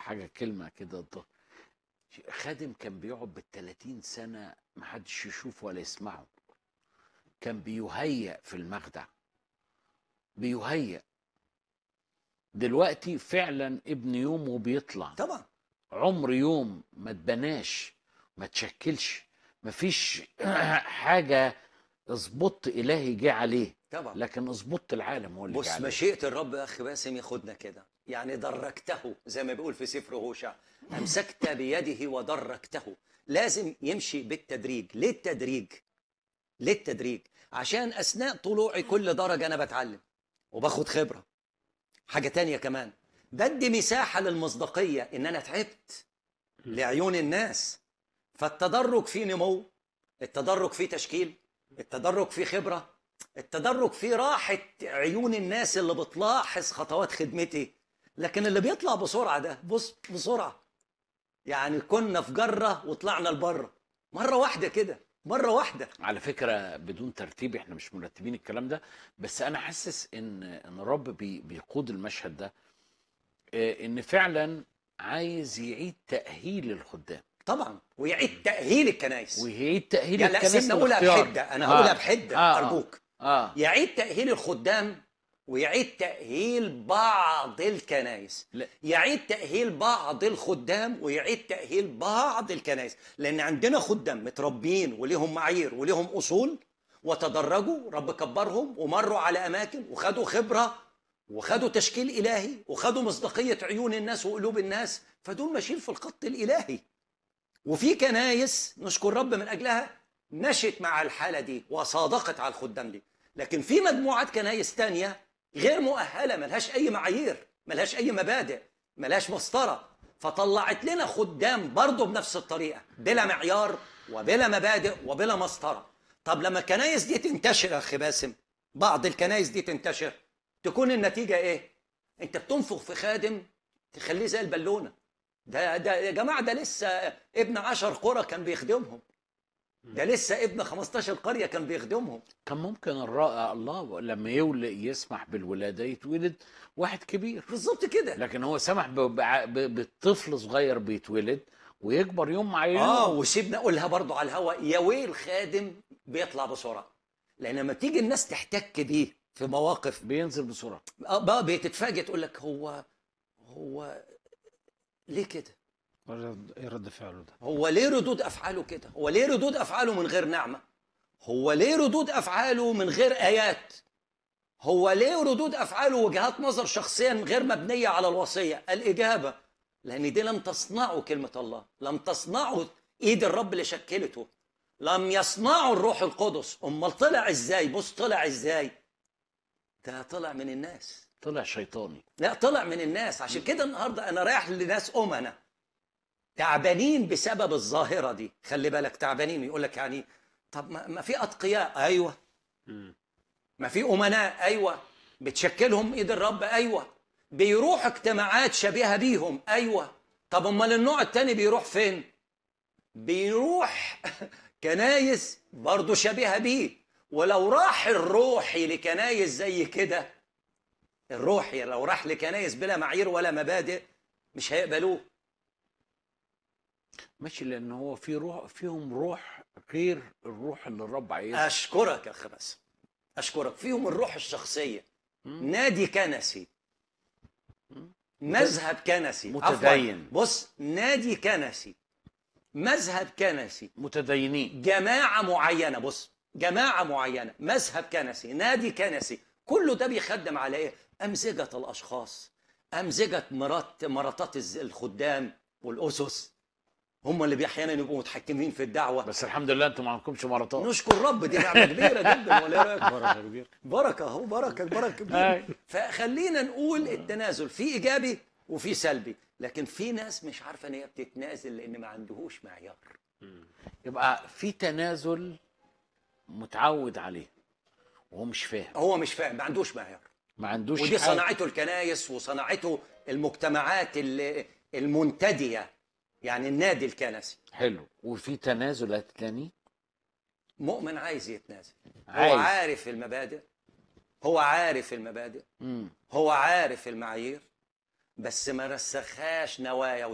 حاجه كلمه كده ض- خادم كان بيقعد بال30 سنه محدش يشوفه ولا يسمعه كان بيهيأ في المخدع بيهيأ دلوقتي فعلا ابن يوم وبيطلع طبعا عمر يوم ما اتبناش ما تشكلش مفيش حاجه اظبط الهي جه عليه طبعا لكن اظبط العالم هو اللي جه بص عليه مشيئة الرب يا أخي باسم ياخدنا كده يعني دركته زي ما بيقول في سفر هوشع أمسكت بيده ودركته لازم يمشي بالتدريج ليه التدريج ليه التدريج عشان أثناء طلوعي كل درجة أنا بتعلم وباخد خبرة حاجة تانية كمان بدي مساحة للمصداقية إن أنا تعبت لعيون الناس فالتدرج فيه نمو التدرج فيه تشكيل التدرج فيه خبرة التدرج فيه راحة عيون الناس اللي بتلاحظ خطوات خدمتي لكن اللي بيطلع بسرعة ده بص بسرعة يعني كنا في جرة وطلعنا لبره مرة واحدة كده مرة واحدة على فكره بدون ترتيب احنا مش مرتبين الكلام ده بس انا حاسس ان ان الرب بي بيقود المشهد ده آه، ان فعلا عايز يعيد تاهيل الخدام طبعا ويعيد تأهيل الكنائس ويعيد تاهيل يعني لا الكنائس سيبني أقولها للاختيار. بحدة أنا هقولها آه. بحدة آه، آه. أرجوك اه يعيد تأهيل الخدام ويعيد تأهيل بعض الكنائس لا. يعيد تأهيل بعض الخدام ويعيد تأهيل بعض الكنائس لأن عندنا خدام متربيين وليهم معايير وليهم أصول وتدرجوا رب كبرهم ومروا على أماكن وخدوا خبرة وخدوا تشكيل إلهي وخدوا مصداقية عيون الناس وقلوب الناس فدول ماشيين في الخط الإلهي وفي كنايس نشكر رب من أجلها مشت مع الحالة دي وصادقت على الخدام دي لكن في مجموعات كنايس تانية غير مؤهلة ملهاش أي معايير ملهاش أي مبادئ ملهاش مسطرة فطلعت لنا خدام برضه بنفس الطريقة بلا معيار وبلا مبادئ وبلا مسطرة طب لما الكنايس دي تنتشر يا أخي باسم بعض الكنايس دي تنتشر تكون النتيجة إيه؟ أنت بتنفخ في خادم تخليه زي البالونة ده ده يا جماعة ده لسه ابن عشر قرى كان بيخدمهم ده لسه ابن 15 قرية كان بيخدمهم كان ممكن الرائع الله لما يولد يسمح بالولاده يتولد واحد كبير بالظبط كده لكن هو سمح ب- بع- ب- بطفل صغير بيتولد ويكبر يوم مع يوم اه وسيبنا اقولها برضو على الهوا يا ويل خادم بيطلع بسرعه لان لما تيجي الناس تحتك بيه في مواقف بينزل بسرعه آه بقى بتتفاجئ تقول لك هو هو ليه كده رد- ايه رد فعله ده هو ليه ردود افعاله كده هو ليه ردود افعاله من غير نعمه هو ليه ردود افعاله من غير ايات هو ليه ردود افعاله وجهات نظر شخصيا غير مبنيه على الوصيه الاجابه لان دي لم تصنعه كلمه الله لم تصنعه ايد الرب اللي شكلته لم يصنعه الروح القدس امال طلع ازاي بص طلع ازاي ده طلع من الناس طلع شيطاني لا طلع من الناس عشان كده النهارده انا رايح لناس امنا تعبانين بسبب الظاهره دي خلي بالك تعبانين يقول لك يعني طب ما ما في اتقياء ايوه ما في امناء ايوه بتشكلهم ايد الرب ايوه بيروح اجتماعات شبيهه بيهم ايوه طب امال النوع التاني بيروح فين بيروح كنايس برضه شبيهه بيه ولو راح الروحي لكنايس زي كده الروحي لو راح لكنايس بلا معايير ولا مبادئ مش هيقبلوه ماشي لان هو في روح فيهم روح غير الروح اللي الرب عايزها اشكرك يا اخي بس اشكرك فيهم الروح الشخصيه مم. نادي كنسي مذهب كنسي متدين. عفواً. بص نادي كنسي مذهب كنسي متدينين جماعة معينة بص جماعة معينة مذهب كنسي نادي كنسي كله ده بيخدم على ايه أمزجة الأشخاص أمزجة مرات مراتات الز- الخدام والأسس هم اللي احيانا يبقوا متحكمين في الدعوة بس الحمد لله انتم ما عندكمش مراتات نشكر رب دي نعمة كبيرة جدا ولا إيه رأيك؟ بركه كبير بركة اهو بركة بركة كبيرة أي. فخلينا نقول التنازل في إيجابي وفي سلبي لكن في ناس مش عارفة إن هي بتتنازل لأن ما عندهوش معيار يبقى في تنازل متعود عليه وهو مش فاهم هو مش فاهم ما عندوش معيار ما عندوش ودي حاجة. صنعته الكنايس وصنعته المجتمعات ال- المنتدية يعني النادي الكنسي حلو وفي تنازل تاني مؤمن عايز يتنازل هو عايز. عارف المبادئ هو عارف المبادئ مم. هو عارف المعايير بس ما رسخهاش نوايا